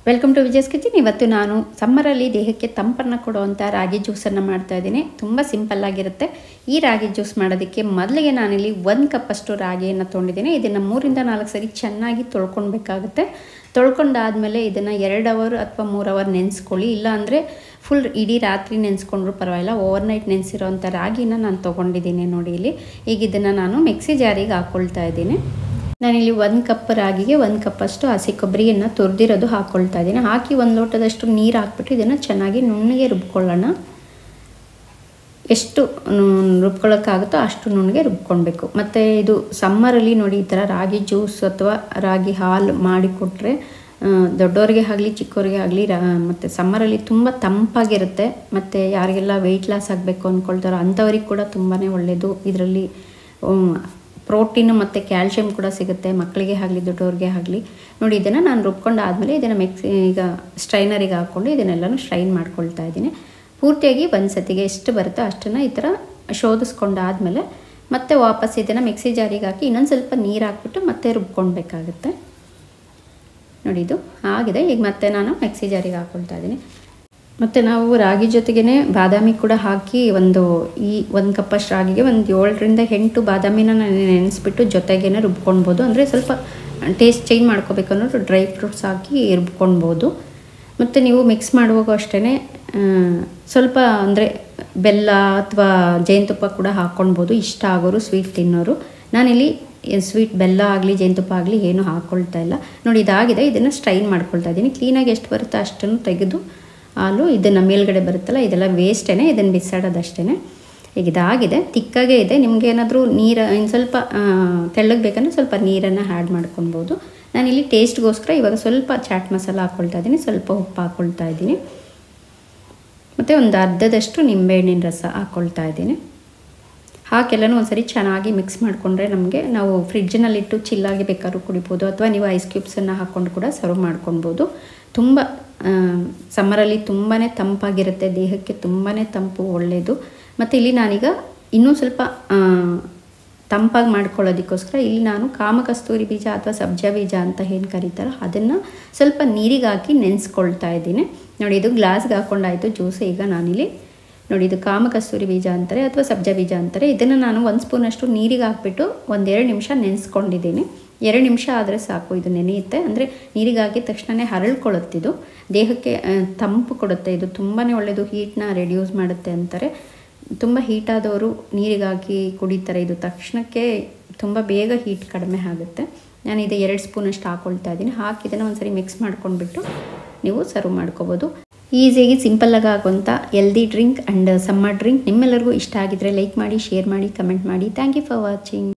welcome to Vijaya's kitchen ಇವತ್ತು ನಾನು ಸಮ್ಮರಲ್ಲಿ ದೇಹಕ್ಕೆ ತಂಪನ್ನು ಕೊಡುವಂಥ ರಾಗಿ ಜ್ಯೂಸನ್ನು ಮಾಡ್ತಾ ಇದ್ದೀನಿ ತುಂಬ ಸಿಂಪಲ್ ಆಗಿರುತ್ತೆ ಈ ರಾಗಿ ಜ್ಯೂಸ್ ಮಾಡೋದಕ್ಕೆ ಮೊದಲಿಗೆ ನಾನಿಲ್ಲಿ ಒಂದು ಕಪ್ಪಷ್ಟು ರಾಗಿಯನ್ನು ತೊಗೊಂಡಿದ್ದೀನಿ ಇದನ್ನು ಮೂರಿಂದ ನಾಲ್ಕು ಸರಿ ಚೆನ್ನಾಗಿ ತೊಳ್ಕೊಳ್ಬೇಕಾಗುತ್ತೆ ತೊಳ್ಕೊಂಡಾದಮೇಲೆ ಇದನ್ನು ಎರಡು ಅವರ್ ಅಥವಾ ಮೂರು ಅವರ್ ನೆನೆಸ್ಕೊಳ್ಳಿ ಇಲ್ಲಾಂದರೆ ಫುಲ್ ಇಡೀ ರಾತ್ರಿ ನೆನೆಸ್ಕೊಂಡ್ರು ಪರವಾಗಿಲ್ಲ ಓವರ್ ನೈಟ್ ನೆನೆಸಿರೋವಂಥ ರಾಗಿನ ನಾನು ತೊಗೊಂಡಿದ್ದೀನಿ ನೋಡಿ ಇಲ್ಲಿ ಈಗ ಇದನ್ನು ನಾನು ಮಿಕ್ಸಿ ಜಾರಿಗೆ ಹಾಕ್ಕೊಳ್ತಾ ಇದ್ದೀನಿ ನಾನಿಲ್ಲಿ ಒಂದು ಕಪ್ ರಾಗಿಗೆ ಒಂದು ಕಪ್ಪಷ್ಟು ಹಸಿ ಕೊಬ್ಬರಿಯನ್ನು ತುರಿದಿರೋದು ಹಾಕ್ಕೊಳ್ತಾ ಇದ್ದೀನಿ ಹಾಕಿ ಒಂದು ಲೋಟದಷ್ಟು ನೀರು ಹಾಕ್ಬಿಟ್ಟು ಇದನ್ನು ಚೆನ್ನಾಗಿ ನುಣ್ಣಗೆ ರುಬ್ಕೊಳ್ಳೋಣ ಎಷ್ಟು ರುಬ್ಕೊಳ್ಳೋಕ್ಕಾಗುತ್ತೋ ಅಷ್ಟು ನುಣ್ಣಗೆ ರುಬ್ಕೊಳ್ಬೇಕು ಮತ್ತು ಇದು ಸಮ್ಮರಲ್ಲಿ ನೋಡಿ ಈ ಥರ ರಾಗಿ ಜ್ಯೂಸ್ ಅಥವಾ ರಾಗಿ ಹಾಲು ಮಾಡಿಕೊಟ್ರೆ ದೊಡ್ಡವ್ರಿಗೆ ಆಗಲಿ ಚಿಕ್ಕವ್ರಿಗೆ ಆಗಲಿ ರಾ ಮತ್ತು ಸಮ್ಮರಲ್ಲಿ ತುಂಬ ತಂಪಾಗಿರುತ್ತೆ ಮತ್ತು ಯಾರಿಗೆಲ್ಲ ವೆಯ್ಟ್ ಲಾಸ್ ಆಗಬೇಕು ಅಂದ್ಕೊಳ್ತಾರೋ ಅಂಥವ್ರಿಗೆ ಕೂಡ ತುಂಬಾ ಒಳ್ಳೆಯದು ಇದರಲ್ಲಿ ಪ್ರೋಟೀನು ಮತ್ತು ಕ್ಯಾಲ್ಶಿಯಂ ಕೂಡ ಸಿಗುತ್ತೆ ಮಕ್ಕಳಿಗೆ ಆಗಲಿ ದೊಡ್ಡವ್ರಿಗೆ ಆಗಲಿ ನೋಡಿ ಇದನ್ನು ನಾನು ರುಬ್ಕೊಂಡು ಆದಮೇಲೆ ಇದನ್ನು ಮಿಕ್ಸಿ ಈಗ ಸ್ಟ್ರೈನರಿಗೆ ಹಾಕ್ಕೊಂಡು ಇದನ್ನೆಲ್ಲನೂ ಸ್ಟ್ರೈನ್ ಮಾಡ್ಕೊಳ್ತಾ ಇದ್ದೀನಿ ಪೂರ್ತಿಯಾಗಿ ಒಂದು ಸತಿಗೆ ಎಷ್ಟು ಬರುತ್ತೋ ಅಷ್ಟನ್ನು ಈ ಥರ ಶೋಧಿಸ್ಕೊಂಡಾದಮೇಲೆ ಮತ್ತೆ ವಾಪಸ್ ಇದನ್ನು ಮಿಕ್ಸಿ ಜಾರಿಗೆ ಹಾಕಿ ಇನ್ನೊಂದು ಸ್ವಲ್ಪ ನೀರು ಹಾಕ್ಬಿಟ್ಟು ಮತ್ತೆ ರುಬ್ಕೊಳ್ಬೇಕಾಗುತ್ತೆ ನೋಡಿ ಇದು ಆಗಿದೆ ಈಗ ಮತ್ತೆ ನಾನು ಮಿಕ್ಸಿ ಜಾರಿಗೆ ಹಾಕ್ಕೊಳ್ತಾ ಇದ್ದೀನಿ ಮತ್ತು ನಾವು ರಾಗಿ ಜೊತೆಗೇ ಬಾದಾಮಿ ಕೂಡ ಹಾಕಿ ಒಂದು ಈ ಒಂದು ಕಪ್ಪಷ್ಟು ರಾಗಿಗೆ ಒಂದು ಏಳರಿಂದ ಎಂಟು ಬಾದಾಮಿನ ನೆನೆಸ್ಬಿಟ್ಟು ಜೊತೆಗೇ ರುಬ್ಕೊಳ್ಬೋದು ಅಂದರೆ ಸ್ವಲ್ಪ ಟೇಸ್ಟ್ ಚೇಂಜ್ ಮಾಡ್ಕೋಬೇಕು ಅನ್ನೋದು ಡ್ರೈ ಫ್ರೂಟ್ಸ್ ಹಾಕಿ ರುಬ್ಕೊಳ್ಬೋದು ಮತ್ತು ನೀವು ಮಿಕ್ಸ್ ಮಾಡುವಾಗ ಅಷ್ಟೇ ಸ್ವಲ್ಪ ಅಂದರೆ ಬೆಲ್ಲ ಅಥವಾ ಜೇನುತುಪ್ಪ ಕೂಡ ಹಾಕ್ಕೊಳ್ಬೋದು ಇಷ್ಟ ಆಗೋರು ಸ್ವೀಟ್ ತಿನ್ನೋರು ನಾನಿಲ್ಲಿ ಸ್ವೀಟ್ ಬೆಲ್ಲ ಆಗಲಿ ಜೇನುತುಪ್ಪ ಆಗಲಿ ಏನೂ ಹಾಕ್ಕೊಳ್ತಾ ಇಲ್ಲ ನೋಡಿ ಇದಾಗಿದೆ ಇದನ್ನು ಸ್ಟ್ರೈನ್ ಮಾಡ್ಕೊಳ್ತಾ ಇದ್ದೀನಿ ಕ್ಲೀನಾಗಿ ಎಷ್ಟು ಬರುತ್ತೋ ಅಷ್ಟನ್ನು ತೆಗೆದು ಹಾಲು ಇದನ್ನು ಮೇಲ್ಗಡೆ ಬರುತ್ತಲ್ಲ ಇದೆಲ್ಲ ವೇಸ್ಟೇ ಇದನ್ನು ಬಿಸಾಡೋದಷ್ಟೇ ಈಗ ಇದಾಗಿದೆ ತಿಕ್ಕಾಗೇ ಇದೆ ನಿಮ್ಗೆ ಏನಾದರೂ ನೀರು ಇನ್ನು ಸ್ವಲ್ಪ ತೆಳ್ಳಗೆ ಬೇಕಂದ್ರೆ ಸ್ವಲ್ಪ ನೀರನ್ನು ಆ್ಯಡ್ ಮಾಡ್ಕೊಳ್ಬೋದು ನಾನಿಲ್ಲಿ ಟೇಸ್ಟ್ಗೋಸ್ಕರ ಇವಾಗ ಸ್ವಲ್ಪ ಚಾಟ್ ಮಸಾಲ ಹಾಕ್ಕೊಳ್ತಾ ಇದ್ದೀನಿ ಸ್ವಲ್ಪ ಉಪ್ಪು ಹಾಕ್ಕೊಳ್ತಾ ಇದ್ದೀನಿ ಮತ್ತು ಒಂದು ಅರ್ಧದಷ್ಟು ನಿಂಬೆಹಣ್ಣಿನ ರಸ ಹಾಕ್ಕೊಳ್ತಾ ಇದ್ದೀನಿ ಹಾಕೆಲ್ಲನೂ ಒಂದ್ಸರಿ ಚೆನ್ನಾಗಿ ಮಿಕ್ಸ್ ಮಾಡಿಕೊಂಡ್ರೆ ನಮಗೆ ನಾವು ಫ್ರಿಡ್ಜ್ನಲ್ಲಿಟ್ಟು ಚಿಲ್ಲಾಗಿ ಬೇಕಾದ್ರೂ ಕುಡಿಬೋದು ಅಥವಾ ನೀವು ಐಸ್ ಕ್ಯೂಬ್ಸನ್ನು ಹಾಕ್ಕೊಂಡು ಕೂಡ ಸರ್ವ್ ಮಾಡ್ಕೊಳ್ಬೋದು ತುಂಬ ಸಮ್ಮರಲ್ಲಿ ತುಂಬಾ ತಂಪಾಗಿರುತ್ತೆ ದೇಹಕ್ಕೆ ತುಂಬಾ ತಂಪು ಒಳ್ಳೆಯದು ಮತ್ತು ಇಲ್ಲಿ ನಾನೀಗ ಇನ್ನೂ ಸ್ವಲ್ಪ ತಂಪಾಗಿ ಮಾಡ್ಕೊಳ್ಳೋದಕ್ಕೋಸ್ಕರ ಇಲ್ಲಿ ನಾನು ಕಾಮಕಸ್ತೂರಿ ಬೀಜ ಅಥವಾ ಸಬ್ಜಾ ಬೀಜ ಅಂತ ಏನು ಕರೀತಾರೋ ಅದನ್ನು ಸ್ವಲ್ಪ ನೀರಿಗೆ ಹಾಕಿ ನೆನೆಸ್ಕೊಳ್ತಾ ಇದ್ದೀನಿ ನೋಡಿ ಇದು ಗ್ಲಾಸ್ಗೆ ಹಾಕ್ಕೊಂಡಾಯಿತು ಜ್ಯೂಸ್ ಈಗ ನಾನಿಲ್ಲಿ ನೋಡಿ ಇದು ಕಾಮಕಸ್ತೂರಿ ಬೀಜ ಅಂತಾರೆ ಅಥವಾ ಸಬ್ಜಾ ಬೀಜ ಅಂತಾರೆ ಇದನ್ನು ನಾನು ಒಂದು ಸ್ಪೂನಷ್ಟು ನೀರಿಗೆ ಹಾಕ್ಬಿಟ್ಟು ಒಂದೆರಡು ನಿಮಿಷ ನೆನೆಸ್ಕೊಂಡಿದ್ದೀನಿ ಎರಡು ನಿಮಿಷ ಆದರೆ ಸಾಕು ಇದು ನೆನೆಯುತ್ತೆ ಅಂದರೆ ನೀರಿಗೆ ಹಾಕಿದ ತಕ್ಷಣವೇ ಹರಳ್ಕೊಳ್ಳುತ್ತಿದ್ದು ದೇಹಕ್ಕೆ ತಂಪು ಕೊಡುತ್ತೆ ಇದು ತುಂಬಾ ಒಳ್ಳೆಯದು ಹೀಟ್ನ ರೆಡ್ಯೂಸ್ ಮಾಡುತ್ತೆ ಅಂತಾರೆ ತುಂಬ ಹೀಟಾದವರು ನೀರಿಗೆ ಹಾಕಿ ಕುಡಿತಾರೆ ಇದು ತಕ್ಷಣಕ್ಕೆ ತುಂಬ ಬೇಗ ಹೀಟ್ ಕಡಿಮೆ ಆಗುತ್ತೆ ನಾನು ಇದು ಎರಡು ಸ್ಪೂನಷ್ಟು ಹಾಕ್ಕೊಳ್ತಾ ಇದ್ದೀನಿ ಹಾಕಿದ್ದನ್ನು ಒಂದ್ಸರಿ ಮಿಕ್ಸ್ ಮಾಡ್ಕೊಂಡ್ಬಿಟ್ಟು ನೀವು ಸರ್ವ್ ಮಾಡ್ಕೋಬೋದು ಈಸಿಯಾಗಿ ಸಿಂಪಲ್ಲಾಗಿ ಆಗುವಂಥ ಎಲ್ದಿ ಡ್ರಿಂಕ್ ಆ್ಯಂಡ್ ಸಮ್ಮರ್ ಡ್ರಿಂಕ್ ನಿಮ್ಮೆಲ್ಲರಿಗೂ ಇಷ್ಟ ಆಗಿದ್ರೆ ಲೈಕ್ ಮಾಡಿ ಶೇರ್ ಮಾಡಿ ಕಮೆಂಟ್ ಮಾಡಿ ಥ್ಯಾಂಕ್ ಯು ಫಾರ್ ವಾಚಿಂಗ್